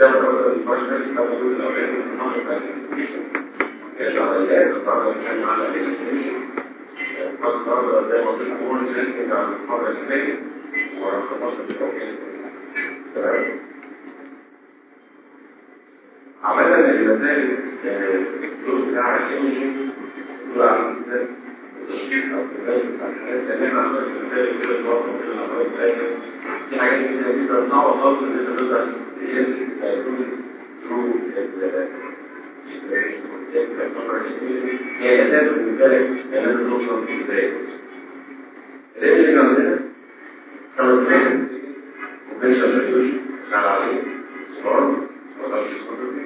قدام مثلا البشر كما يقول الاولاد في المنطقه بتاعت الابلكيشن العمليات النهارده بنتكلم على الابلكيشن النهارده زي ما قلت لكم هو الريسك على المحاضره اللي فاتت ورقم 15 مش موجود تمام عملنا المسائل الدكتور بتاع الانجن دول عامل ازاي التشكيل او الكتاب بتاع الحاجات اللي احنا عملنا في المسائل كده الوقت كده الامراض بتاعتنا دي حاجات كتير جدا صعبه خالص ان انت تقدر تقيس الدايجنوز ثرو هي اساس بالنسبه لك ان انت توصل ازاي اللي اللي عندنا كانوا اثنين وبنشر ريديوشن شغال عليه سمارت ولا مش سمارت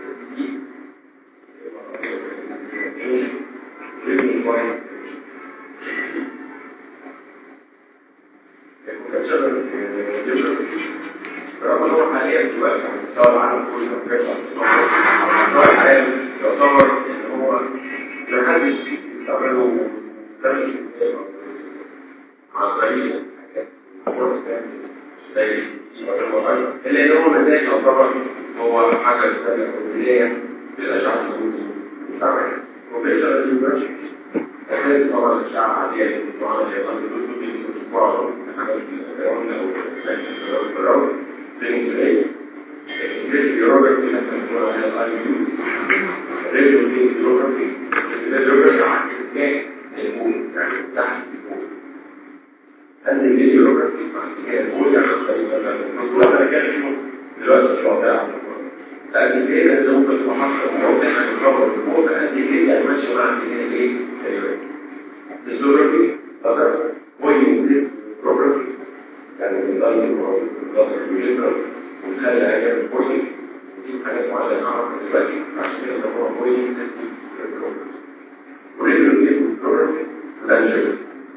رغم هو حاليا دلوقتي على مستوى العالم كله بيطلع مستوى العالم يعتبر ان هو محدش يستعمله درجة عن طريق زي الا ان هو مزاج يعتبر هو حاجه ثانيه او بدايه للاشعه الصوتيه وبيشتغل اليوبرش أكيد طبعا الشعر عادية طبعا هيبقى الدكتور دي بتتفاعل حاجات الألوان أو الألوان بالإنجليزي الإنجليزي بيروجرافي مثلا هو الأي يو الريديو دي بيروجرافي البيروجرافي عن اتجاه البول يعني تحت البول عندي البيروجرافي عن اتجاه البول يعني مثلا المفروض أنا كان دلوقتي في الواقع لأن ايه انت ممكن تبقى حاصل موضع عن الخبر الموضع قد ايه يعني ماشي مع ايه ايه ايوه الزوجرافي هذا هو يمكن بروجرافي يعني بنضل الضغط الجنرال ونخلي عيان البوينت ودي حاجات معينه نعرفها دلوقتي عشان كده هو بوينت بروجرافي وريديو دي بروجرافي لانجل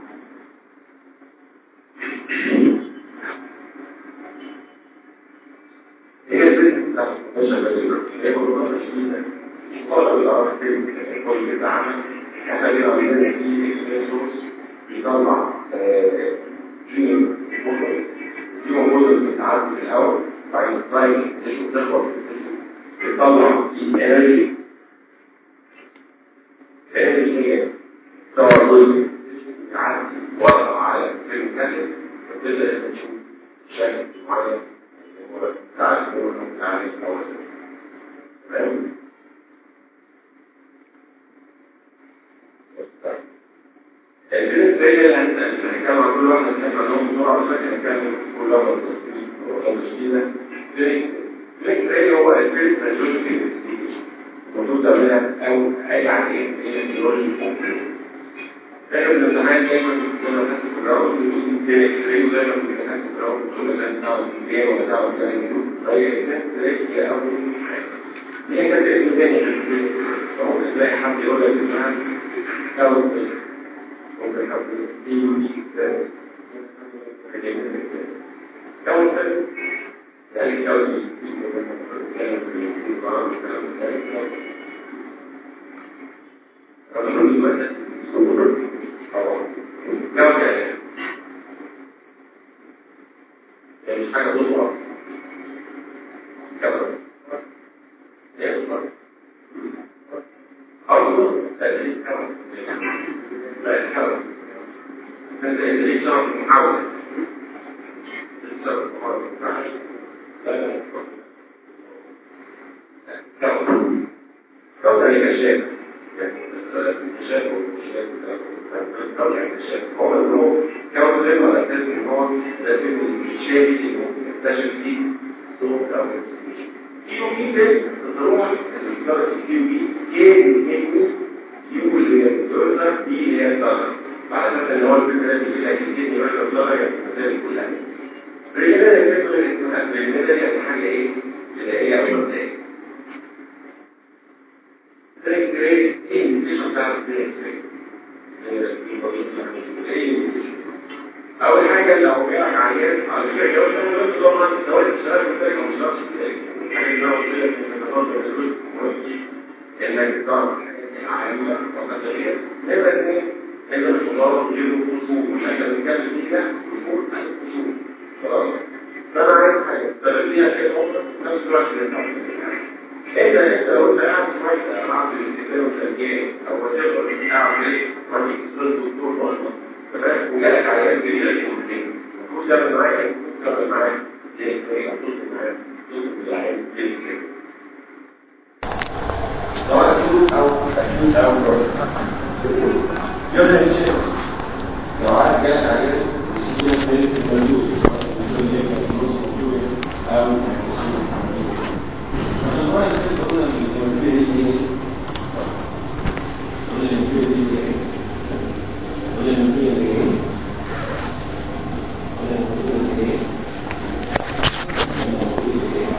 هي البنت بتاعت مش غير هي كلها شديده ولا بيعرف كل كده عمل احنا عندنا في ريسورس بيطلع جين دي موجوده بتتعدي في الهواء بعدين تراي تشوف تخبط بيطلع دي انرجي انرجي هي طبعا جزء يعدي وضع على فيلم كامل وتبدا تشوف شكل معين تعرف نور او تعرف او فاهم بالنسبه لي احنا كان كل واحد كان عندهم بسرعه لكن كان كلهم متشكله بالنسبه لي هو الفيلم ماجورتي المفروض تعملها او يعني ايه هي الفيولوجي كانوا الامتحان دايما لما كانت في الراوند بيقولوا تلاقيه دايما في الامتحان في الراوند بيقول لك انت تعرف ازاي ولا تعرف ازاي فهي الناس تلاقي اول هي كانت اسم تاني فممكن تلاقي حد يقول لك الامتحان او ممكن حد دي ودي أول سنة يعني أول سنة لو كان يعني مش حاجة ضغط كبر يكبر أو تأتي كبر لا يتكبر أنت إذا شرط محاولة الشرط محاولة لا يتكبر كبر كبر هي أشياء يعني الشيء والشيء طبعا الشيء هو انه كون زي ما اساس ان هو لازم الشيء اللي ممكن يكتشف فيه صوت او في يومين ده تروح الإدارة في يومين كان يجب يقول لي الدولار دي اللي هي الدولار بعد مثلا ان هو الفكرة دي اللي هتجيني يقول لك الدولار يعني المسائل كلها رجالة الفكرة اللي اسمها بالنسبة يعني حاجة ايه اللي هي أول ايه ذلك جريد ايه اللي بتاع اول حاجة لو جاءك عيان على فكرة يقول لك طبعا دوائر الشباب مختلفة مش نفس الحاجة اللي انا قلت لك ان النهارده الجزء مهم انك تعرف العالمة وقدرية نبقى اثنين نبقى الخضار وغيره اصول مش احنا بنتكلم فيه ده اصول اصول خلاص فانا عايز حاجه فبديها كده نفس الوقت انت انت لو انت قاعد في واحده عامل الاستقبال والترجيع او وتقدر اعمل ايه راجل الدكتور بطنه تمام وجالك عيان جديده يومين المفروض تعمل معايا تعمل معايا ليه؟ ليه؟ توصل معايا توصل بالعيان ليه كده سواء اكيوت او اكيوت او كرونيك يبدا يشيل لو واحد جالك عيان وسيكون بيت موجود سواء ممكن يبقى نص موجود او فالنوع اللي كنت قلنا من الامبيري ايه؟ قلنا الامبيري ايه؟ قلنا الامبيري ايه؟ قلنا الامبيري ايه؟ قلنا الامبيري ايه؟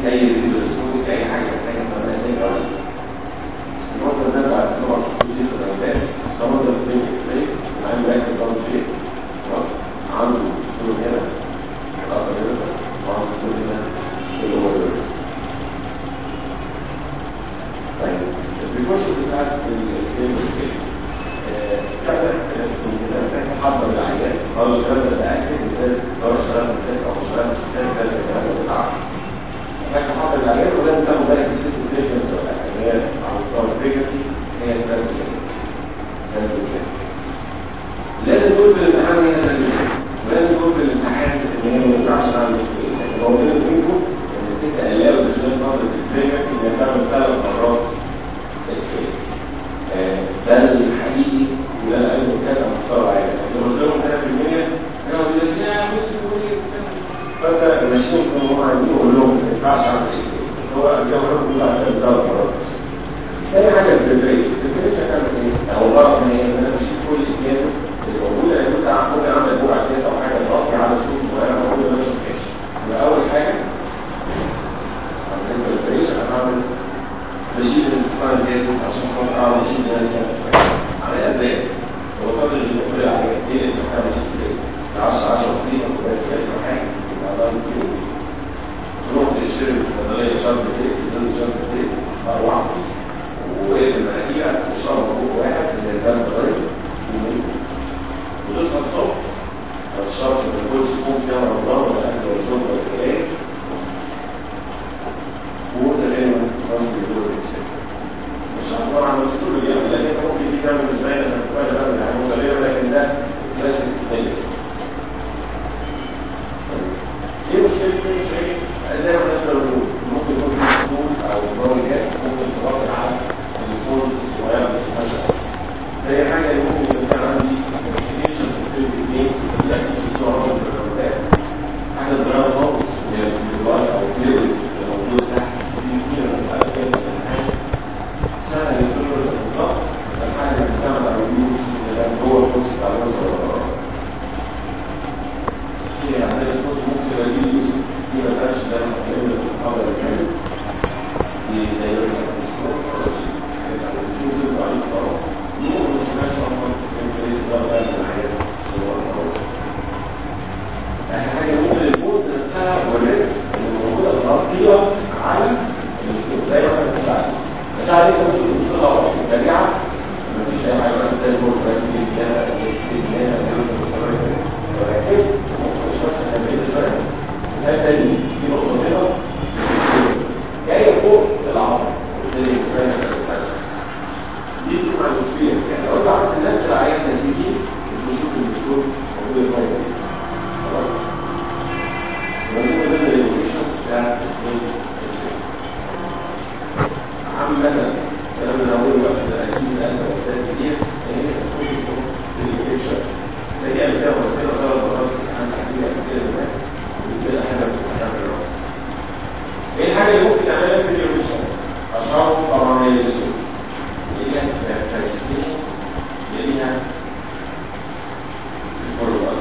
في اي ريزيد ريسورس في اي حاجه محتاجه تعملها تاني او لا المنظر ده بقى طبعا شفتوه دي في الاولاد ده منظر الدنيا اكس راي وعنده واحد دبل شيك خلاص عنده دكتور هنا الأبر هنا وعنده دكتور هنا في اللور هنا طيب البريكوشنز بتاعت الكلينيكال ستيج كذا تقسم كده محتاج تحضر العيان او الكلام ده تاكد ان سواء اشتغلت مساك او ما اشتغلتش مساك لازم الكلام ده تتعرف محتاج تحضر العيان ولازم تاخد بالك من الست بريجنسي ولا لا اللي هي على مستوى البريجنسي هي ترانزيشن ترانزيشن لازم تقول في الامتحان هي ترانزيشن ولازم تقول في الامتحان ان هي ما ينفعش تعمل اكس اي لكن هو بيني وبينكم ان الست قلاوه خلال فتره البريجنسي انها تعمل ثلاث مرات اكس اي ده الحقيقي وده العلم كان على مستوى العالم لو قلت لهم 100% يقعد يقول لك يا بص بيقول ايه فانت ماشيين كل هم عايزين يقول لهم ما ينفعش اعمل اكس بس هو زي ما احنا بنقول على ثلاث مرات تاني حاجه البريبريشن البريبريشن هتعمل ايه؟ او الغرض من ايه؟ ان انا بشيل كل الكيسز اللي موجوده اللي كنت ممكن اعمل جوه كيس او حاجه تغطي على سلوك صغيره موجوده ما شفتهاش يبقى اول حاجه بالنسبه للبريبريشن هعمل بشيل السلايد جاهز عشان خاطر اعرف اشيل ده عمليه ازاي؟ هو فضل الجمهوريه على ايه اللي بتعمل اكس راي 10 10 دقيقه كوبايه شاي او حاجه يبقى الله يكرمك تروح تشتري في الصيدليه شرب زيت تزود شرب زيت اروح وايه المناخير تشرب فوق واحد من الغاز الغير وتصحى الصبح ما تشربش ما تاكلش صوم صيام رمضان ولا اكل ولا شرب ولا سجاير وده غير خلاص بيدور الانسان مش طبعا مش كله بيعمل لكن انت ممكن دي تعمل مش باين انك تبقى تعمل حاجه مغلبه لكن ده كلاسيك كويس ايه مشكله كويس ايه؟ زي ما الناس بيقولوا ممكن يكون في سطول او برامج جاز ممكن تغطي على الفول الصغيره مش ماشيه خالص هي حاجه اللي ممكن يكون عندي انفستيجيشن في البيتس دي اكيد شفتوها عمر في الرمضان حاجه صغيره خالص هي الفيرولاي او الفلويد اللي موجود تحت دي كتير مساله كده في الامتحان سهل الفلويد بالظبط بس الحاجه اللي بتعمل على الويو مثلا جوه الكورس بتاع الوزن في عندنا فلوس ممكن تبقى دي يوسف دي ما بقاش زي ما اتكلمنا في المحاضره اللي فاتت دي زي الاسيستوس الاسيستوس ضعيف خالص دي ممكن ما تشوفهاش اصلا في سريه الضغط من الحاجات الصغيره اخر حاجه ممكن البوز نفسها والريكس اللي موجوده تغطيها على الفلوس زي مثلا الاشعه الاشعه دي انت ممكن تبص لها بص سريعه مفيش اي حاجه زي البوز دي هنا دي هنا لو ركزت ممكن شويه تمرين شويه الحته دي في نقطه هنا جايه فوق العظم وبالتالي شويه دي دي مع الاكسبيرينس يعني لو انت عملت نفس العيان نسيجي بتشوف الدكتور موجود كويس خلاص ودي من ضمن الانديكيشنز بتاعت عامة الكلام اللي هقوله بقى في اكيد ده انت وقتها كتير هي تكون في الانديكيشن هي اللي كده كده ثلاث مرات في الامتحان تحديدا كده كده بتصير حاجه في الامتحان الرابع ايه الحاجه اللي ممكن تعملها في الريفيشن اشهرهم طبعا هي السكوت اللي هي كلاسيفيكيشن اللي هي الفورمولا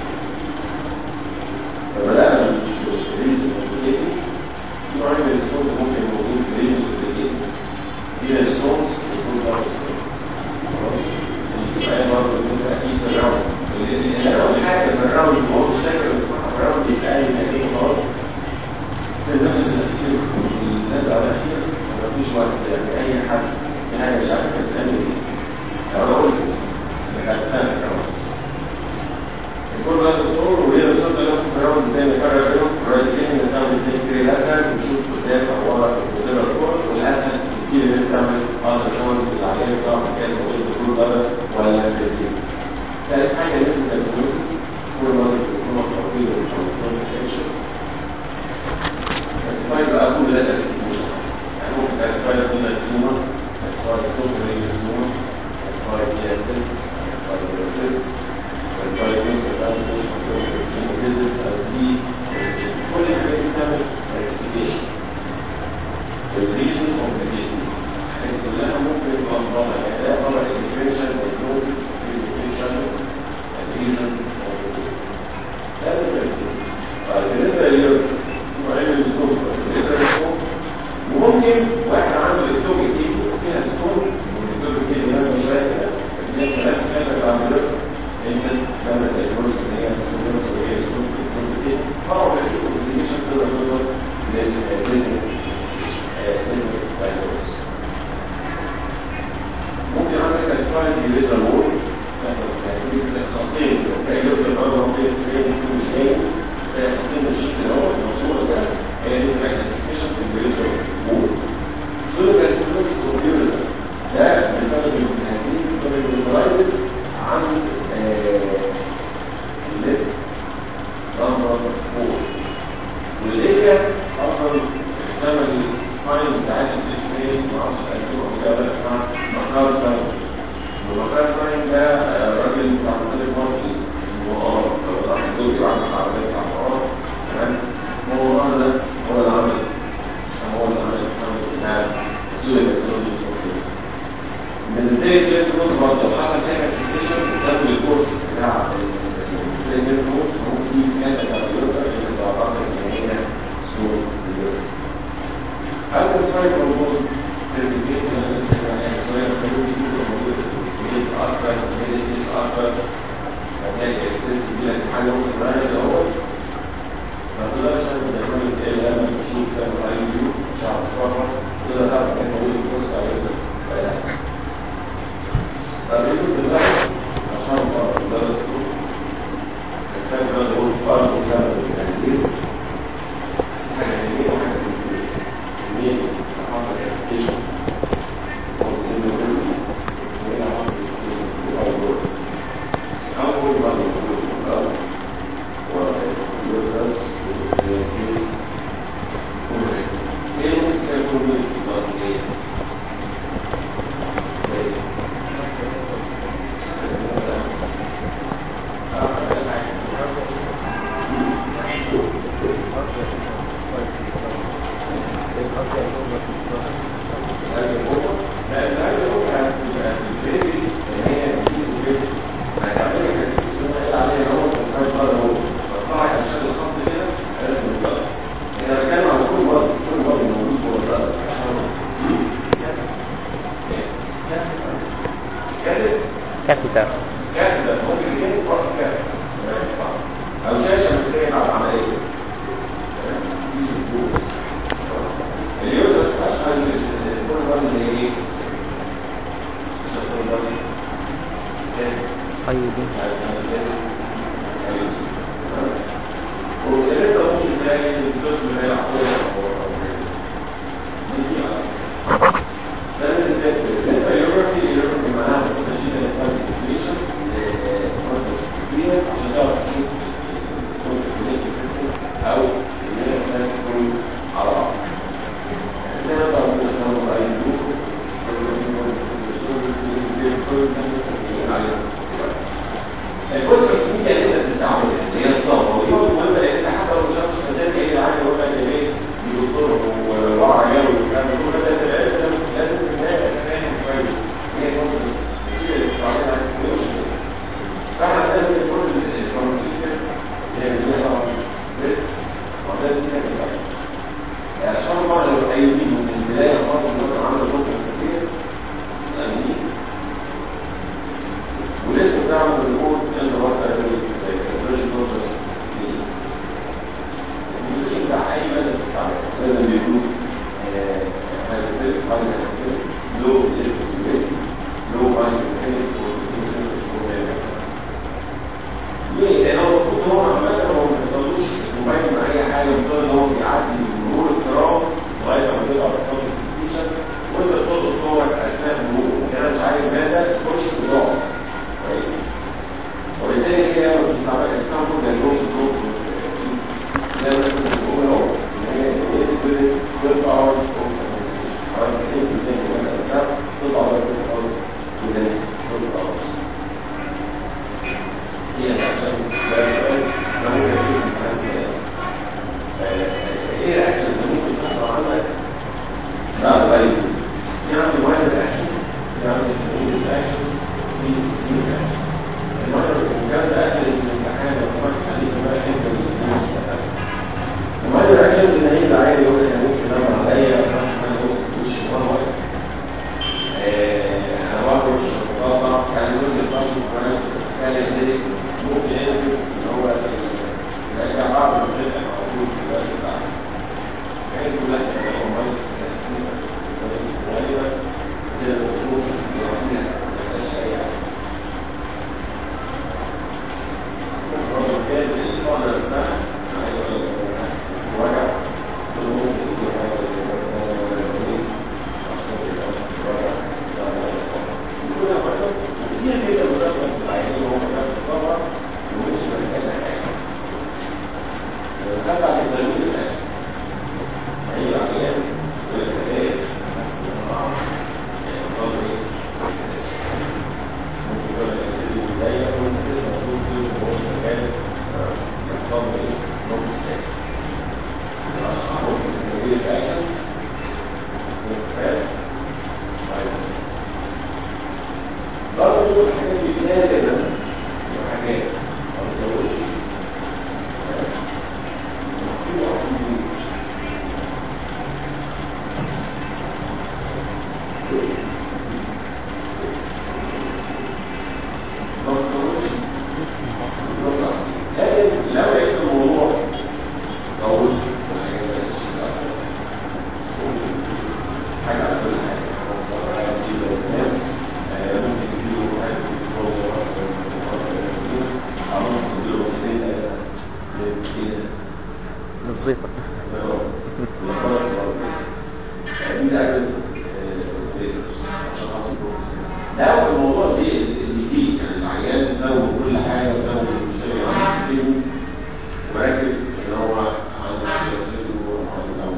فبدانا بالريجن اوف في نوعين من الصوت ممكن موجود في ريجن اوف هي الصوت يكون ضغط الصوت خلاص السؤال برضه يكون اكيد في الراوند اول حاجه في الراوند هو مش فاكر الراوند بيسالني يعني ايه خلاص في النفس الاخير والنزعه الاخير مفيش وقت يعني اي حد في حاجه مش عارف تسالني ايه لو انا قلت انا خدتها في الراوند يكون ده دكتور وهي الصوت اللي في الراوند زي ما كان بينهم رايحين نعمل اثنين سري لاترال ونشوف قدام او ورا الدكتور الكور والاسهل كتير ان انت تعمل الترا ساوند العيان بتاع مسكين تقول الدكتور ده ولا الدكتور ثالث حاجه ان انت تسويت كل مره تسمع توقيت الكونتنشن تسمعي بقى كل ده تكسيشن يعني ممكن تسمعي كل التيومر تسمعي صوت التيومر تسمعي دي اسيست تسمعي بروسيس تسمعي جزء بتاع الكونتنشن فيزيتس او دي كل الحاجات دي بتعمل كلاسيفيكيشن الريجن اوف ذا جيم كلها ممكن تبقى مضادة يعني ده طبعا الديفرنشال دايجنوستس الريجن ده بالنسبه لليورو نوعين من السكوب الريجن ممكن واحد عنده اكتوبيك كيدي فيها ستون والاكتوبيك كيدي لازم شويه كده لكن بس كده بعمله ان لما الدايجنوز ان هي ستون وهي ستون في الاكتوبيك كيدي طبعا الاكتوبيك تقدر توصل للدايجنوز ممكن عندك اسفايد يريد الوول مثلا يعني خطين كان يبقى الارض ممكن تسيب مش هي خطين الشيك اللي هو الموصول ده هي دي الكلاسيفيكيشن في اليريد الوول سولو كلاسيفيكيشن كمبيوتر ده بسبب الهزيم الكلاسيفيكيشن عن الليفت نمبر 4 والليجا اصلا تعمل الساين بتاعت الاكس راي ما اعرفش هتبقى مجابه اسمها مكار ساين والمكار ساين ده راجل بتاع مسالك مصري اسمه اه راح الدكتور يعمل عربيه بتاع اه تمام هو اه ده هو اللي عمل هو اللي عمل الساين بتاع اصول الاكسون الميزانيه دي تكون برضه حصل فيها كلاسيفيكيشن بتاخد الكورس بتاع التريننج كورس ممكن يجي كانت كمبيوتر اللي تعتقد ان هي سور هل السايد موجود في البيت زي ما لسه يعني شويه موجود موجود في البيت اكتر في البيت اكتر هتلاقي الست دي لك حاجه ممكن تغير الاول ما تقدرش تعمل زي لما تشوف تعمل اي فيو شعب صفر تقدر تعرف كان موجود الكورس عليه ولا لا طب يوسف بالله عشان الله السبب ده هو برضه سبب التنزيل حاجه جميله وحاجه جميله حصل اكسبشن وسيب البيزنس وهنا حصل اكسبشن اول اول ما يقول الاول واليوترس والسيس ايه ممكن يكون من ايه كافيتر كاتبة ممكن يكون فرق كاتبة أو شاشة مثلية على العملية دي سبوت اليوترس أشهر كل مرة اللي هي إيه؟ أشهر كل مرة اي دي وكده ممكن تلاقي الدكتور اللي هي عقلية أو أو كده دي ده من التكس بالنسبة لليوروبي اليوروبي معناها بسيطة جدا الفرق اكستريشن عشان تعرف تشوف الكونتكت سيستم او ان هي كانت تكون على بعض زي ما بقى ممكن تعمل اي فيو الكونتكست دي اللي انت بتستعملها اللي هي الصدمه ودي برضه مهمه لان انت حتى لو مش عارف مسافه ايه عايز اقول لك ايه دكتور وورع جاوي والكلام ده كله ده لازم لازم تبقى فاهم كويس هي كونتكست دي اللي بتستعملها مش فاحنا عندنا زي كل الفارماسيوتكس اللي هي بنقرا ريسكس وده دي كده عشان طبعا لو الايودين من البدايه خالص ممكن عامل كونتكست كتير يعني ولسه بنعمل بنقول ان وصل الريجن بروسس الكونديشن بتاع اي ماده بتستعمل لازم يكون هايدروفيلك هايدروفيلك لو الكتروفيلك لو هايدروفيلك ليه؟ لان هو المفروض ان هو عمال هو ما بيحصلوش موبايل مع اي حاجه المفروض ان هو بيعدي مرور الكرام لغايه ما تبقى تصل الاكسبشن وانت بتلقط صورك اثناء المرور وكده مش عايز ماده تخش وتقع كويس وبالتالي هي بتستعمل اكزامبل للروت روت زي ما مثلا بنقول اهو ان هي 12 hours of conversation حوالي 90% من الانسان تقدر وفاس برضه الحاجات دي نادرة وحاجات ما بتزودش مكتوب عندي ما بتزودش لكن لو لقيت الموضوع طول حاجة على كل حاجة دي الأسنان ممكن تديله حاجة في الفوزة أو ممكن تديله وحدين كده الزيطة لو الموضوع زي بيزيد يعني العيان زود كل حاجه وزود المشكله اللي عنده وركز ان هو عنده مشكله صدره او او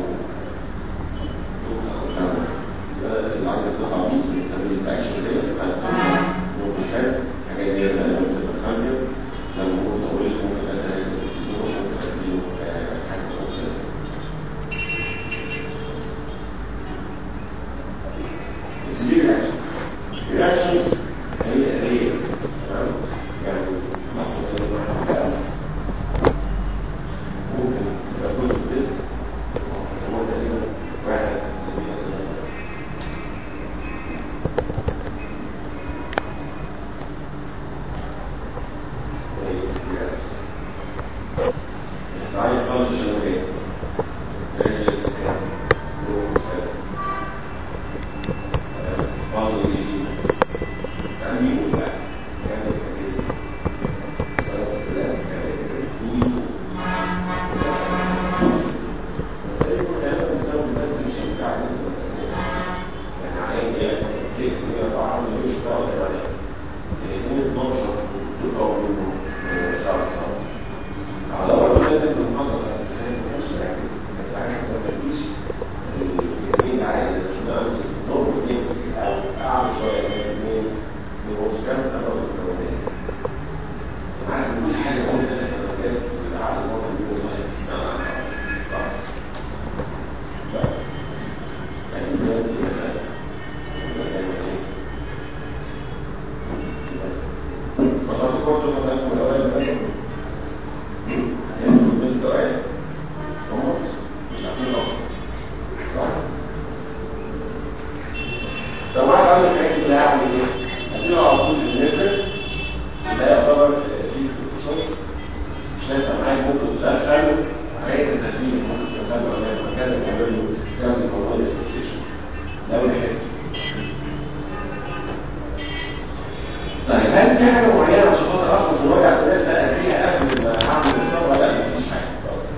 ده اللي عايز تطلع بيه التمرين الاكشن ده تبقى مش حاجات دي بتبقى خمسه لو ممكن اقول لك ممكن انا ممكن اديله حاجه اخرى السبيل اكشن الرياكشنز هي هي تمام يعني نحصل ان ممكن يبقى جزء ضد يسموه تقريبا واحد الذي مثلا عايز صلب الشبكات ريجل سكات بعض الجديد أمين ولا كان الكنيسة سواء الناس كان الكنيسة بس أي مكان بسبب الناس مش بتاع يعني عليه يعني مثلا كيف هي طبعا مش بتاع يعني الاثنين 12 دول منه شهر شهر على أول ما نزل المحاضرة بتاعت الإنسان ما كانش مركز كان عارف ما بديش الاثنين عادي لكن عندي نور جنس أو أعلى شوية من الاثنين من وسكان الأرض الكونية عارف كل حاجة قلت ثلاث مكان يبقى على الوقت اللي هو والله تستمع عن أصلا صح؟ لا يعني ده يبقى مكان مكان فقط كنت مثلا من الأوائل المكان يدخل من الأوائل هم مش عارفين أصلا صح؟ لو واحد عامل الحاجات دي هعمل ايه؟ هديله على طول النسبة ده يعتبر جيل شويس مش هيبقى معايا ممكن تدخله عملية التدبير ممكن تدخله عملية مكان تعمل له تعمل موضوع الاسيستيشن لو يحب طيب هل في حاجة معينة عشان خاطر اخلص من وجع الدماغ لا اديها قبل ما اعمل الاصابة لا مفيش حاجة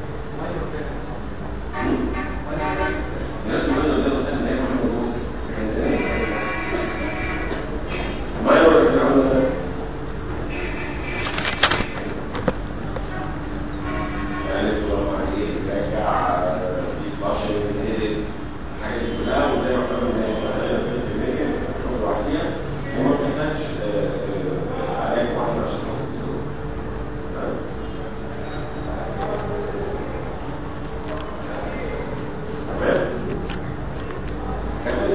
لازم انا ده قلت ان هي محمد موسى كان زمان ما يقول لك عمل ده يعني صورة عليه يرجع في فاشل هيد الحاجات دي كلها وزي ما قلنا ان هي شغاله ست المية تاخد لوحديها وما بتحتاجش علاج معين عشان خاطر كده. تمام؟ تمام؟ كمل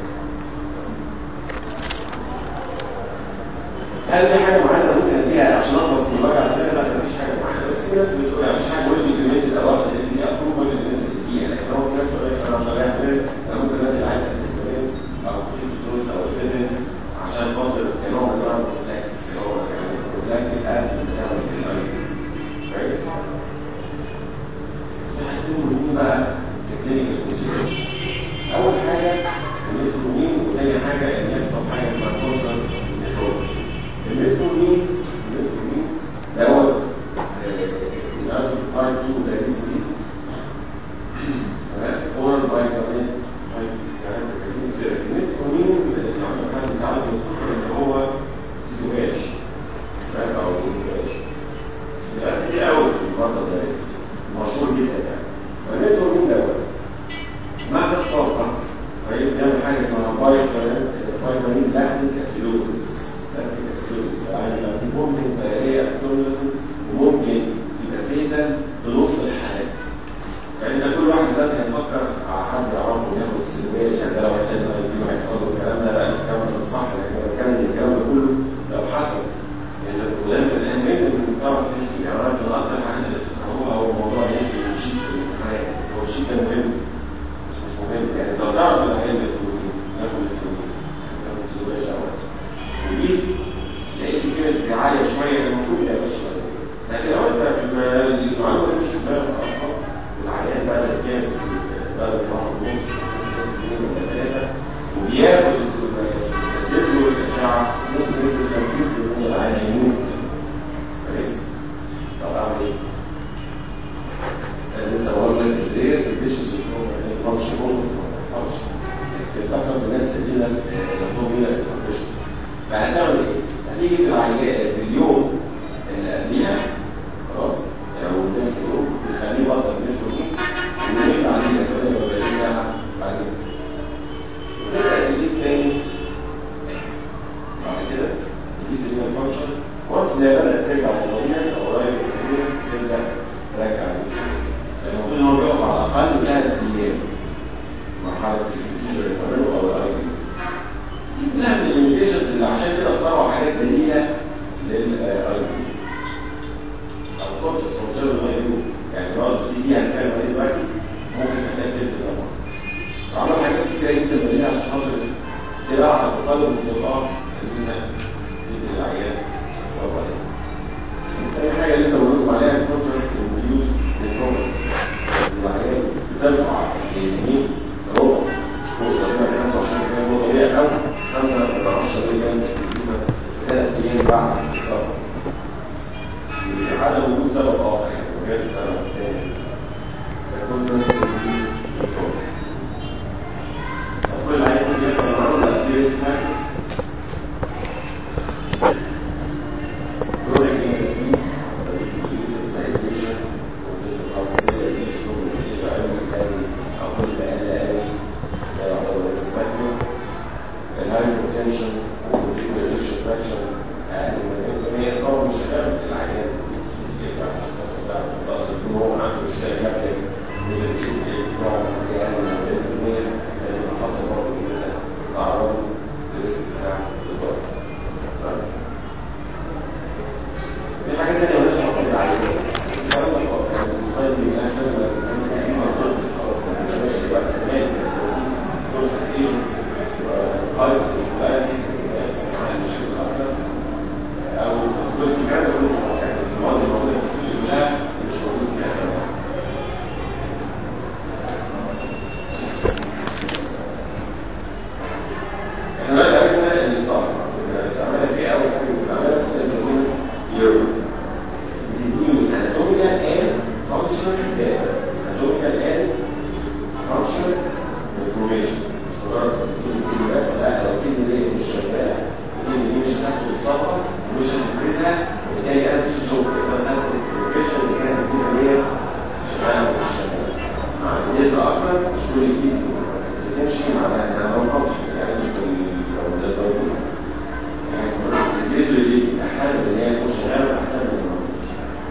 هل في حاجه معينه ممكن اديها عشان اخلص من وجع الدماغ؟ لا مفيش حاجه معينه بس في ناس بتقول يعني مفيش حاجه تقول لي كميه الادوات اللي دي ابروفل اللي انت تديها لكن هو في ناس بتقول لك انا شغال دماغ انا ممكن ادي عايز الاسترينس او الكيبسولز او الفيدن عشان خاطر كنوع من انواع الريلاكس اللي هو يعني الريلاكس قبل ما تعمل الاي كويس؟ في حاجتين مهمين بقى في الكلينيكال كونسيدريشن اول حاجه الميترومين وثاني حاجه ان يحصل حاجه اسمها كونتراست نيفرولوجي الميترومين الميترومين دوت بيعرف تايب 2 دايبيتس تمام اورال فيتامين يعني كازين ثيرابي الميترومين يعني حد بيتعالج من السكر اللي هو سيدواش تمام او الواش ده كتير قوي في المرضى الدايبيتس مشهور جدا يعني فالميترومين دوت مع السلطه كويس بيعمل حاجه اسمها فيتامين لاكتيك اسيدوزيس لاكتيك اسيدوزيس يعني ممكن يبقى هي ابسولوسيس وممكن يبقى فيتال في نص الحالات يعني ده كل واحد دلوقتي هيفكر على حد يعرفه ياخد السيدوية بتحصل في الناس اللي عندهم هنا سبريشنز فهتعمل ايه؟ هتيجي في العيان في اليوم اللي قبليها خلاص او نفس اليوم بيخليه بطل نفسه ويومين بعديها 48 ساعه بعدين وتبدا تقيس تاني بعد كده تقيس ان الفانكشن وانس ان هي بدات ترجع طبيعيا او قريب من الطبيعي تبدا ترجع المفروض ان هو بيقف على الاقل ثلاث ايام مرحله البروسيجر اللي بتعمله او الاي بي دي كلها من الليميتيشنز اللي عشان كده اخترعوا حاجات بديله للاي بي او كورتكس هو مش لازم اي بي يعني لو السي دي هنتكلم عليه دلوقتي ممكن تحتاج تلت سنه عملوا حاجات كتير جدا بديله عشان خاطر تبقى على الاقل المستطاع ان انت تدي العيان تصور عليه تاني حاجه لسه بقول لكم عليها الكونتراست انديوز بالنوبل العيان بترفع اليمين ربع فوق تقريبا 25 جنيه هو طبيعي او 5 ل 10 جنيه تزيد ثلاث ايام بعد السفر لعدم وجود سبب اخر يعني غير السبب الثاني الكونتراست انديوز بالنوبل طب كل العيان اللي بيحصل معاه ده في ريسك فاكتور في حاجة تانية مالهاش علاقة بالعيان بس الكلام ده خلاص يعني السلايد دي مالهاش لازمة لأن تقريبا خلصت خلاص ما بنتكلمش دلوقتي زمان كل ستيشنز هاي فوسفولاريتي يحصل معاها مشاكل أكتر أو فوسفولاريتي الكلام ده كله خلاص يعني المواد الموجودة في السوق كلها مش موجود فيها كلام احنا دلوقتي عرفنا ان صح استعملها في اول حاجه بنستعملها في الانترفيوز يورو بتديني اناتوميكال اند فانكشنال داتا اناتوميكال اند فانكشنال انفورميشن مش مجرد تفاصيل الكلمه بس لا لو الكلمه دي مش شغاله الكلمه دي مش هتاخد الصفحه ومش هتفرزها وبالتالي انا مش هشوف يبقى انا هاخد الانفورميشن اللي كانت الكلمه دي شغاله ولا مش شغاله مع الداتا اكتر مش كل جديد بس يمشي مع انا ما بقولش يعني في لو ده ضروري السكرتير دي احيانا ان هي تكون شغاله واحيانا ان ما تكونش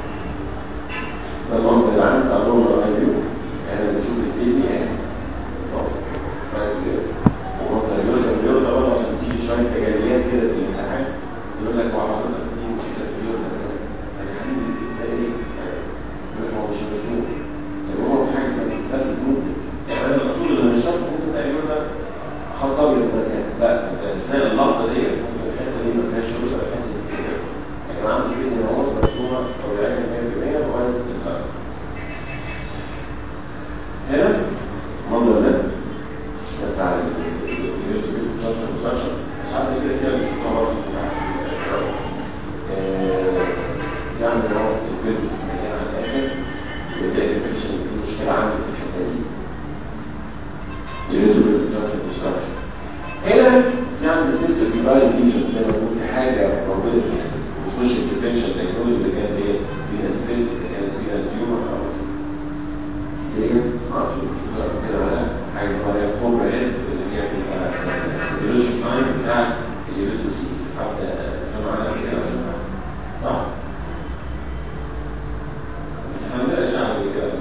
ده المنظر العام بتاع لون الايو احنا بنشوف الكلمه يعني خلاص ومنظر اليوم اليوم ده برضه عشان تيجي شويه تجاريات كده في الامتحان يقول لك هو حضرتك دي مشكله في اليوم ده انا حبيبي ده ايه؟ يقول لك هو مش مسؤول طب هو في حاجه اسمها تستخدم ممكن يعني انا المقصود ان مش شرط ممكن تقريبا ده خط ابيض مكان لا انت اثناء اللقطه دي ممكن الحته دي ما فيهاش شغل ولا الحته دي كده يا جماعه عندي كده ان هو مرسومه او العين 100% وغير الارض هنا المنظر ده بتاع اليوتيوب جانشن ستراكشر مش عارف كده كده بنشوفها برضه في يعني هو البيلز مليان على الاخر ويلاقي البيشن في مشكله عنده في الحته دي اليوتيوب جانشن ستراكشر هنا في عندي سبيس الديفاين ليجن زي ما بقول في حاجه موجوده في بتخش في البنشن تكنولوجي اذا كانت هي بين السيست اذا كانت بين التيومر او هي معرفش مش مقدر كده ولا حاجه اسمها كوبرا هيد اللي هي بتبقى الريليشن ساين بتاع اليوتيوسي حتى سمع عنها كده ولا سمع صح؟ بس احنا عندنا اشعه كده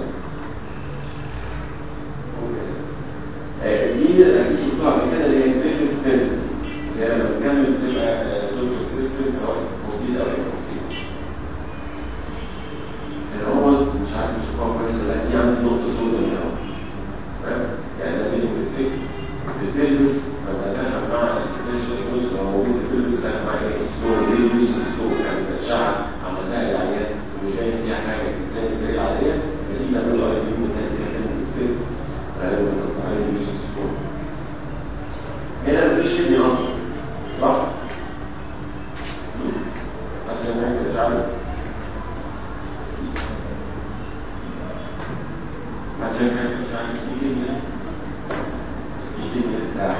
دي اكيد شفتوها قبل كده اللي هي البيفت بيرنس اللي هي لما تكمل بتبقى دوتر سيستم سواء مفيد او مفيد اللي هو مش عارف تشوفوها كويس ولا لا دي عندي نقطه سوداء هنا تمام يعني ده فيديو افكت البيلبس لما دخل مع الانترناشونال نيوز لو موجود في البيلبس دخل مع ايه سلو ريديوس سلو يعني الاشعه عملتها العيان ومش باين فيها حاجه في البلان السريه العاديه فدي نعمل له اي بي وتاني كمان افكت غالبا كنت عايز يوسف سلو هنا مفيش كدني اصلا صح؟ عشان هيك تجعل عشان هيك تجعل في كدني في كدني تحت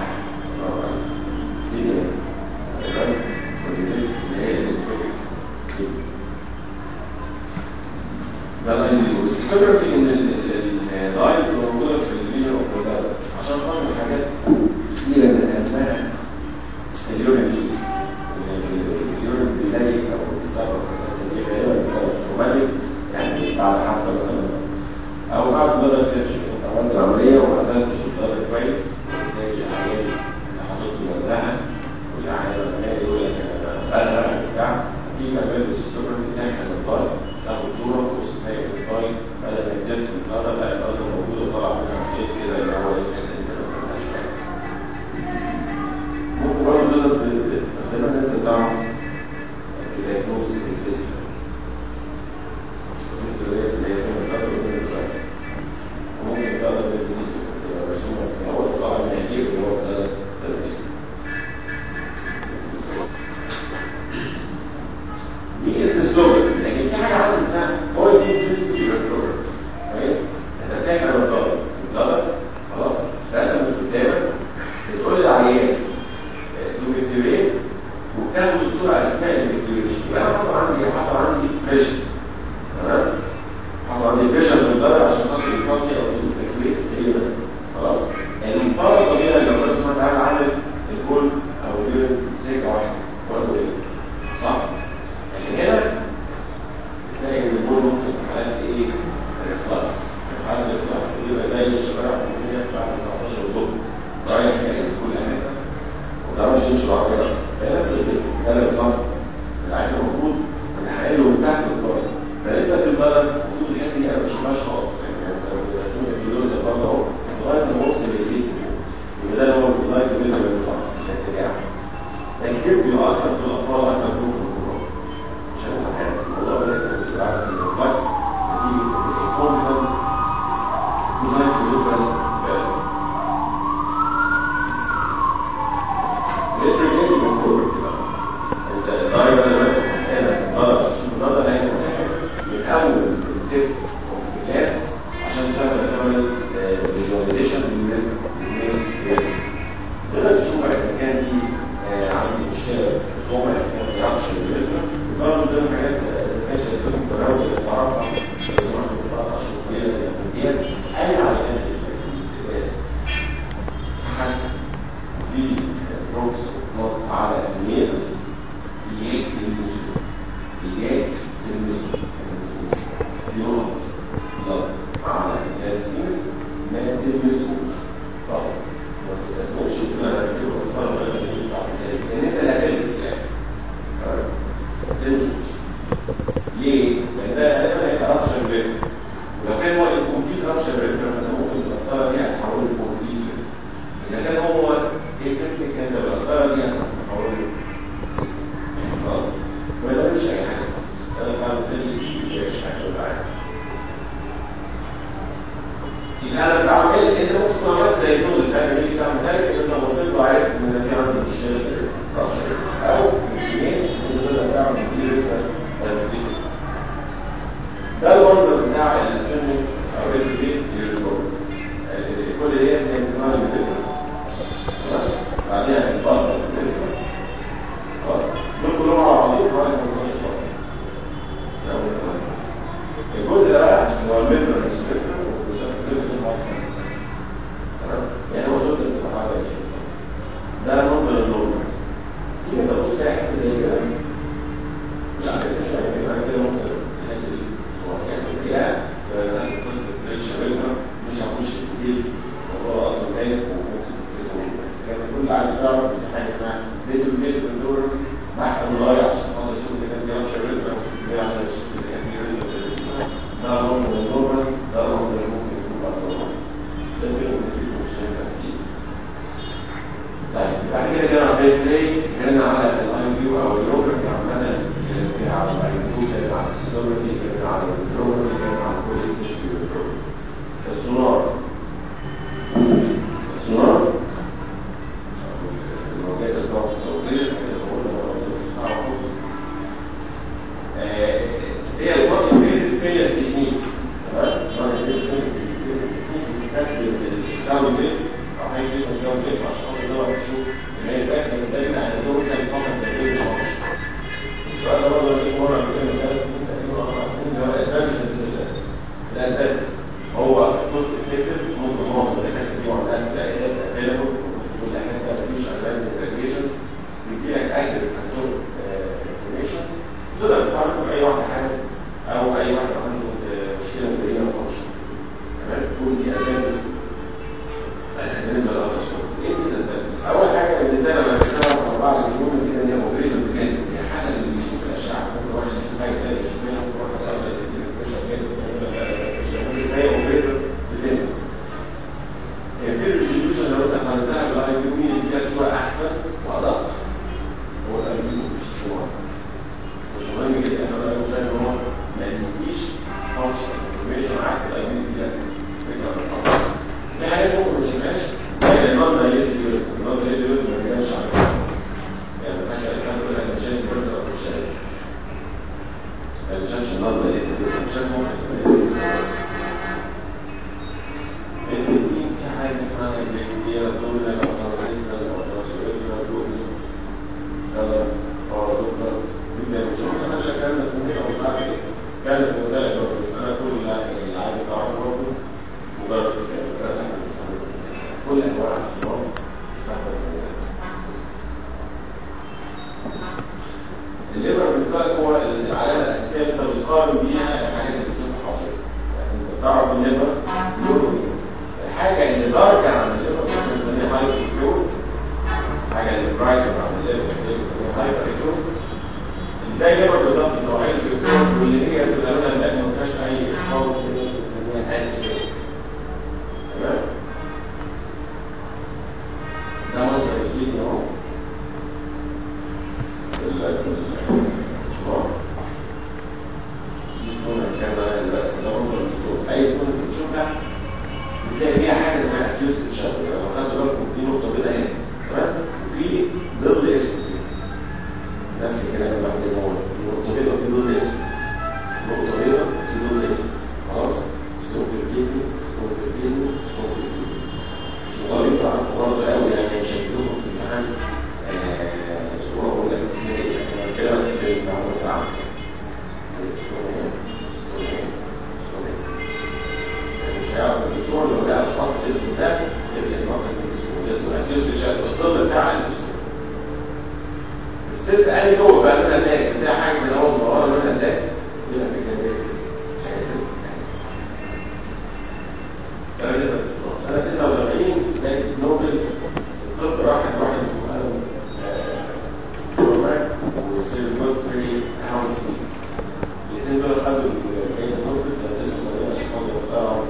دي وده اللي هو الديزاين بالنسبه للخاص الاتجاه تكتير بيؤثر في الاطفال اكثر من في الكبار عشان تفهم الموضوع ده انت بتبقى عارف ان الريفلكس نتيجه الكومبتنت ديزاين بالنسبه للرجال المفروض كده انت الدرجه اللي انت بتحتاجها غلط شوف النظر هي من اول التip اوف الجلاس عشان تعمل تعمل فيجواليزيشن للريزم تقدر تشوف اذا كان في عندي مشكله في الكوما كان ما بيعرفش الريزم وده من ضمن الحاجات اذا كان شايفين في الاول اللي تعرفها لازم تبقى اشهر قليله الامتياز اي علامات الاستقبال حسن في بروكس نوت على الميلز اياك تلمسه اياك تلمسه دي نقطة نقطة على الناس ما تلمسوش خلاص ما تستخدمش كده انا كده بصفر غير اللي بتاع مثال لان انت اللي هتلمس يعني ما تلمسوش ليه؟ لان ده غالبا هيبقى رابشر ريتم ولو كان هو الكومبليت رابشر ريتم فانت ممكن القسطره دي هتحوله لكومبليت اذا كان هو ايه سيبتك انت بالقسطره دي هتحوله خلاص وده مش اي حاجه خالص سنه بعد سنه دي مش حاجه ولا حاجه يبقى انا بعمل ايه انت ممكن تكون عملت زي كل سنه بيجي تعمل زي انت بصيت له عرفت ان في عندي مشكله في الرابشر او الناس اللي تقدر تعمل كتير ده المنظر بتاع السن او البيت يرزقه كل دي هي بتنال بالنسبه بعدها البطل بالنسبه خلاص دول كلهم على بعضهم حوالي 15 سم الجزء ده بقى هو المتر السبيكتر والجزء ده حوالي 5 سم تمام يعني هو توتال بتبقى حوالي 20 سم ده منظر النورمال تيجي تبص تلاقي حته زي كده لا مش يعني كده ممكن الحته دي صور يعني هي تحت قصه ستريتش ريزر مش هخش في ديتيلز الموضوع اصلا باين وممكن تفكره كان كل عايز يعرف ان حاجه اسمها فيديو فيديو كنترول بحث ضايع عشان خاطر يشوف اذا كان بيعمل ريزر عشان يشوف اذا كان في ريزر ده منظر النورمال ده منظر اللي ممكن يكون بعد النورمال ده بينهم في مشكله كتير طيب بعد كده كده عمليه ازاي كلمنا على الاي فيو او اليوجرافي عمالة كلمنا على الاي فيو كلمنا على السيستولوجي كلمنا على الفلوجرافي كلمنا على كل اكسسوري السونار السونار الموجات الضغط الصوتيه اللي قلنا موجوده في الساعه ونص هي الوقت الفيز فيلس تكنيك تمام الوقت الفيز فيلس تكنيك بتستخدم الساوند ويفز او حاجه كده الساوند ويفز عشان خاطر نقدر نشوف ان هي ازاي احنا بنتكلم عن الدور كان فقط تقريبا مش عارف السؤال ده برضه اللي مره قبل كده ثلاث سنين تقريبا اربع سنين اللي هو الادفانتج الادفانتج هو جزء افكتيف ممكن معظم الدكاتره دي عندها تلاقيات افيلبل كل حته مفيش ادفانس راديشنز بيدي لك اكيد كنترول انفورميشن تقدر تستعمله في اي واحد حامل او اي واحد عنده مشكله في الرينا فانكشن تمام تقول دي ادفانتج بالنسبه للالتراساوند ايه الديسادفانتج اول حاجه بالنسبه لنا لما بنتكلم عن بعض الجنون كده ان هي موجوده بجد يعني حسب اللي بيشوف الاشعه ممكن واحد يشوف حاجه ثانيه يشوف ممكن واحد اغلب هي اوبريتور بدين هي في الريزوليوشن لو انت قارنتها بالاي بي مين اللي فيها صوره احسن وادق هو الاي بي مش صوره مهم جدا انا لو شايف ان هو ما يديش فانكشن انفورميشن عكس الاي بي دي فكره في حاجات ممكن ما تشوفهاش زي النون دايليتد يوريت النون دايليتد يوريت ما بيبانش على يعني ما كانش على كده ولا كان شايف برد او مش شايف ما شافش النون دايليتد يوريت شاف ممكن بس التدين في حاجة اسمها الجليكسية دومينال أو ترانسيتنال أو ترانسيتنال دومينس كلر أو دوبلر بيبقى مش ممكن أنا اللي كان في النساء ومش عارف إيه كانت وسائل برضه بس أنا كل اللي عايز أتعرف برضه مجرد كده كل أنواع الصور تستخدم في الليبر بالنسبة لك هو العلامة الأساسية اللي أنت بتقارن بيها الحاجات اللي بتشوفها حواليك يعني أنت تعرف الليبر لونه الحاجة اللي دارك عن الليبر ممكن نسميها هايبر كيور الحاجة اللي برايت عن الليبر بنسميها هايبر كيور زي الليبر بالظبط نوعين الكيور واللي هي بتبقى لونها داخل ما فيهاش أي خالص بنسميها هايبر كيور تمام الكيدني اهو الصراع دي سنون كما ده منظر الصوت اي سنون بتشوفها بتلاقي فيها حاجه اسمها اكيوست شادو لو خدت بالكم في نقطه بيضاء اهي تمام وفي ظل اسود نفس الكلام اللي واحد هو نقطه بيضاء في ظل اسود نقطه بيضاء في ظل اسود خلاص ستون في الكيدني ستون في الكيدني ستون في الكيدني مش مضارب تعرفوا برضه قوي يعني مش هيجيبوكم في الامتحان صوره اقول لك هي ايه انا كده المعلومات العامه ستون هنا ستون هنا ستون هنا مش هيعرف الاسبوع لو لقى الخط الاسود ده يبقى يفكر في الاسبوع ده اسمه اكيوس شات الظل بتاع الاسبوع السيست قال لي هو بقى منها تاج بتاع حاجه من اول ما ورا منها تاج يبقى في كان ده سيست حاجه سيست حاجه سيست ده بالنسبه للاسبوع سنه 79 كانت نوبل الطب راحت واحد وقالوا نورمان وسير جودفري هاونسبي الاثنين دول خدوا الجائزه نوبل سنه 79 عشان خاطر اخترعوا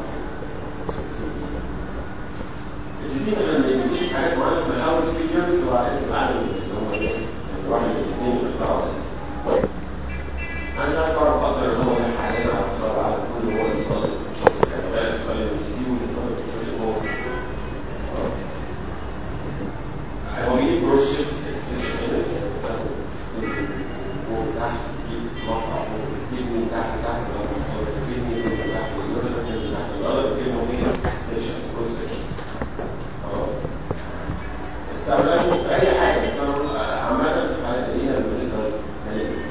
السيدين لما يدوس حاجات معينه اسمها هاوس فيجرز هو اسم العالم اللي هم ايه الواحد من الاثنين اللي اخترعوا انا مش عارف اعرف اقدر ان هو ده حاليا على مستوى العالم كله هو اللي صادق شخص يعني بقى سؤال السي دي واللي صادق شخص هو هو بيجيب بروس شيفت اكسنشن ايمج فوق تحت يجيب مقطع فوق الكدني تحت تحت لما خلص الكدني ينزل تحت اليورين ينزل تحت القدر كلمه هي سيشن بروس سيشنز خلاص استعملوا في اي حاجه بس انا بقول عامه في حالات ايه البريتال ماليز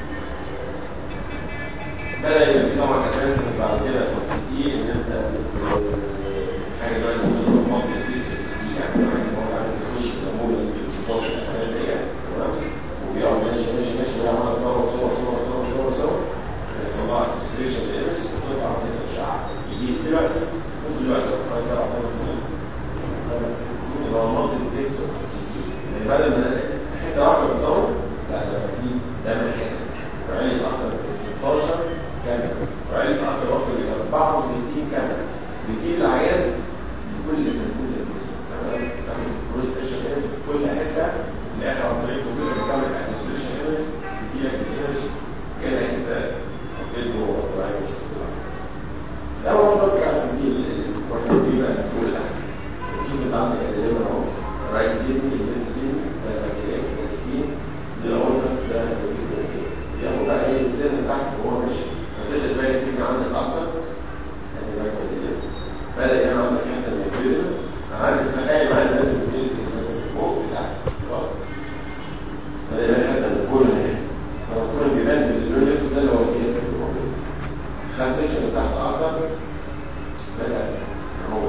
بدا يبقى في طبعا ادفانس بعد كده في السي دي ان انت حاجه بقى اللي هو صفات في السي دي يعني زمان هو عارف يخش في الامور اللي في الشطات الافلام دي تمام وبيقعد ماشي ماشي ماشي ويعمل صور صور صور صور صور صور يحصل لها اكسلريشن للايمج وتطلع من الاشعه يجي دلوقتي مش دلوقتي بعد سبع ثمان سنين خمس ست سنين يبقى المالتي ديتكتور سي دي يعني بدل ما حته واحده بتصور لا ده بقى في ثمان حتت وعلي اكتر من 16 كاميرا وعلي اكتر اكتر من 64 كاميرا بيجيب العيان لكل كل تمام تاخد بروز ستيشن ايمج في كل حته الاخر عن طريق الكمبيوتر بتعمل اكسلريشن ايمج بتجيلك الايمج كده انت حطيت جوه العين وشفت ده هو المنظر بتاع السي دي واحنا فيه بقى فوق تحت شوف انت عندك الليفر اهو رايت كيدني ليفت كيدني ده بنكرياس ده سكين دي الاورجن ده ياخد بقى ايه الانسان اللي تحت وهو ماشي فتبدا تبين الكيدني عندك اكتر ادي رايت كيدني بدا يبقى عندك حته من الكيدني انا عايز تتخيل معايا الناس اللي بتيجي مثلا فوق لتحت خلاص بدا يبقى حته من الكون اهي فالكون بيبان باللون الاسود ده اللي هو الكيدني خد سيكشن اللي تحت اكتر بدا هو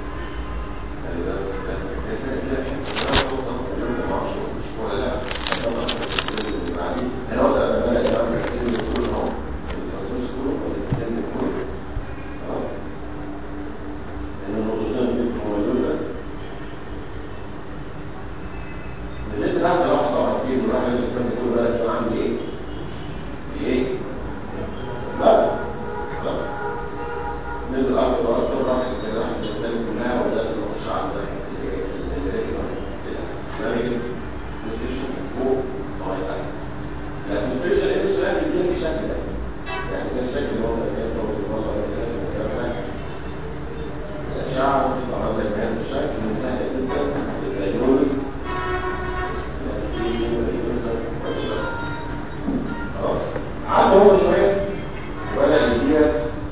نزل اكتر واكتر راح راح الانسان كلها وده المشروع على لكن بوزيشن فوق لغايه تحت لا بوزيشن ايه مش لازم يديك الشكل ده يعني ده الشكل اللي هو ده كده والله كده الاشعه طبعا زي ما هي الشكل من سهل جدا الدايجنوز خلاص عدى هو شويه ولا يديها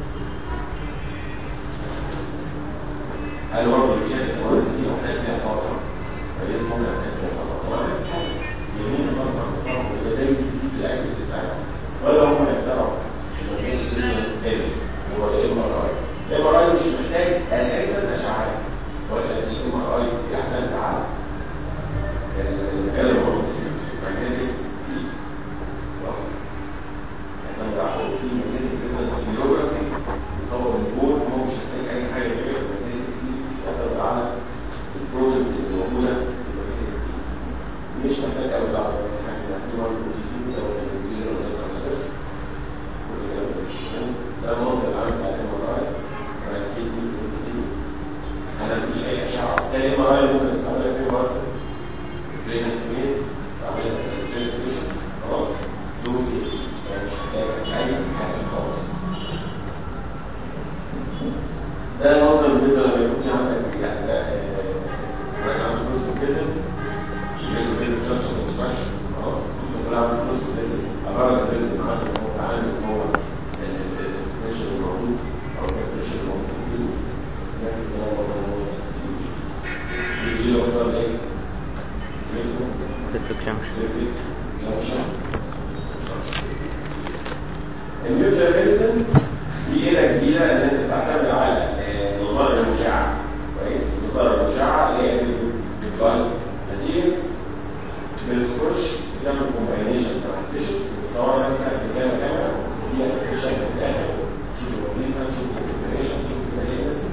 قال برضه الشيخ الكويس دي محتاج فيها صبر فيسمع محتاج فيها صبر طبعا بس حاجه يمين خالص عن الصبر وده زي دي الاكيوس بتاعتها ولا هم يخترعوا يسميه البيزنس ايدج اللي هو الام ار اي الام ار اي مش محتاج اساسا اشعاعات ولا الام ار اي بيعتمد على الكلام ماجنتيك خلاص يعتمد على البروتين ماجنتيك بيزنس بيوجرافي يصور البول هو مش محتاج اي حاجه غير يعتمد على البروتينز اللي موجوده مش محتاج قوي تعرف حاجه اسمها تيومر بروتين او البروتين او الترانسفيرس كل الكلام ده مش مهم ده المنطق العام بتاع الام ار اي رايت كيدني ليفت كيدني انا مفيش اي اشعه تاني ام ار اي ممكن استعملها في مرض في برينت كويت استعملها برينت بيشنز خلاص زوزي يعني مش محتاجة أي حاجة خالص ده المنظر بالنسبة لما يكون في عندك يعني ده راجع عندك نص البيزن يجي بين الجنكشن كونستراكشن خلاص نص كلها عندك نص البيزن عبارة البيزن عندك هو تعامل هو البريشر الموجود أو البريشر الموجود نفس الكلام برضه هو يجي له حصل ايه؟ تترك جنكشن النيوترال ميديسن دي ايه جديده ان انت تعتمد على النظاره المشعه كويس النظاره المشعه اللي هي بتقال ماتيريالز بتخش تعمل كومباينيشن مع التيشوز سواء انت بكاميرا كاميرا هي الشكل في الاخر تشوف الوظيفه تشوف الكومباينيشن تشوف المالينس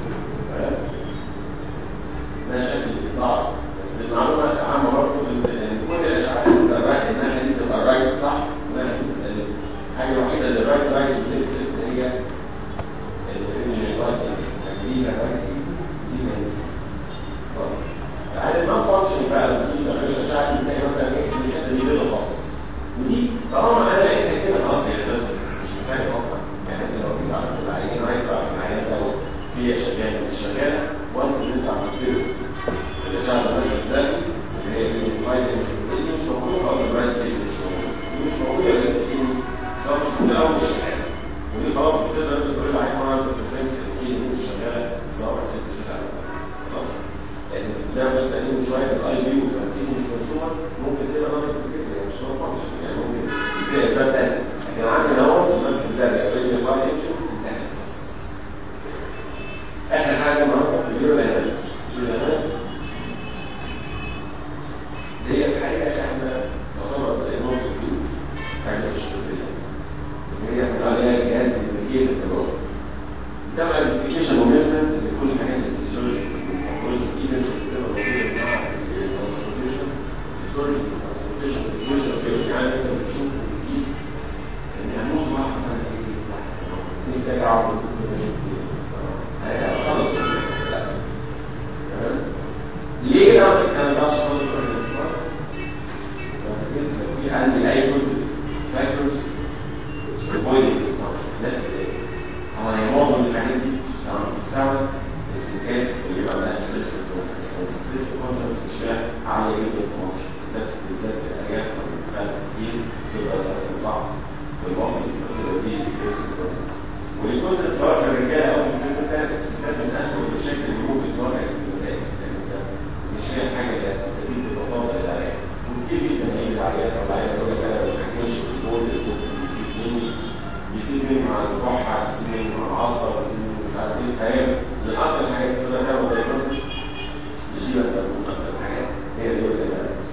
ده شكل بيطلع بس المعلومه العامه برضه ان كل الاشعاعات تبقى رايح انها دي تبقى رايت صح انها دي تبقى ليفت الحاجه الوحيده اللي رايت رايت وليفت ليفت هي الرايت دي رايت دي ليفت خلاص يعني النون فانكشن بقى لما تيجي تعمل الاشعه دي تلاقي مثلا ايه الحته دي بيضه خالص ودي طالما انا لقيتها كده خلاص هي خلصت مش محتاج افكر يعني انت لو جيت على العيان عايز تعرف العيان ده هي شغاله مش شغاله وانس ان انت عملت له الاشعه ده مثلا سلبي اللي هي بين الفايل اللي مش موجود خلاص الرايت دي مش موجود دي مش موجوده ولا بتديني سواء مش موجوده او مش شغاله ودي خلاص بتقدر انت تقول للعيان 100% ان هي مش شغاله سواء انت مش شغاله خلاص لان زي ما مثلا من شويه الاي بي والتركيز مش مرسومه ممكن تبقى نقطه الفكره يعني مش نقطه فانكشن يعني ممكن في اسباب ثانيه لكن عندي اهو المسك الزرقاء بين الفايل انتشن انتهت بس اخر حاجه النهارده الفيديو الاناليز الفيديو الاناليز دي الحقيقه احنا تعتبر نقطه فيه حاجه مش اساسيه هي احنا عليها جهاز بيجي التجارب ده الايدنتيفيكيشن وميجمنت لكل الحاجات الفسيولوجي والباثولوجي ايفنتس اللي بتبقى موجوده مع الترانسبورتيشن الستورج والترانسبورتيشن والفيوجن كده يعني انت بتشوف وبتقيس ان هنموت واحد ثلاث ايه نفسي اجي اقعد خلص لا تمام ليه رغم الكلام ده عشان خاطر الانتقال في عندي اي جزء فاكتورز avoiding consumption الناس اللي طبعا هي معظم الحاجات دي بتستعمل في الستات اللي بيبقى عندها ستريس كونتنس الستريس كونتنس مشكله عاليه جدا في مصر الستات بالذات في الارياف لما بتخلف كتير بتبقى تحس بضعف والمصري بتبقى فيه ستريس كونتنس والكونتنس سواء في الرجاله او في الستات الستات من اسوء المشاكل اللي ممكن تواجه الانسان يعني انت مش هي الحاجه اللي هتستفيد ببساطه للعيان وكتير جدا هيجي العيان او العيان يقول لك انا ما بتحكمش في البول البول بيزيد مني بيزيد مني مع الكحه بيزيد مني مع العصب بيزيد مني مش عارف ايه فهي من اكثر الحاجات اللي انا هعمل دايجنوستس مش دي بس من اكثر الحاجات هي دي الدايجنوستس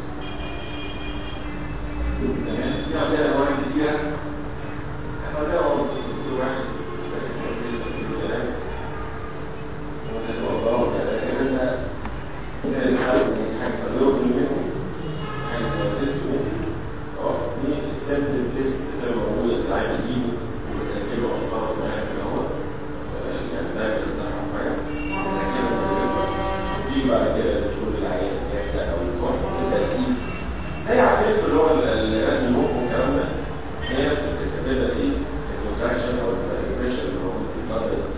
تمام في عندنا انواع كتيره احنا عندنا كل واحد اسمه لسه في الدايجنوستس وده هو ظابط لكن انت حاجه صغيره منهم حاجه اسمها سيستم خلاص دي السامبل تيست اللي موجوده بتتعمل بايده وبتركبه اسطوانه صغيره كده اهو يعني ده بتاع حاجه وتيجي بعد كده تقول للعيان يحزق او يكح وتبدا تقيس زي عارفين اللي هو الرسم المخ والكلام ده هي نفس الفكره تبدا تقيس الكونتراكشن او البريشر اللي موجود في البلد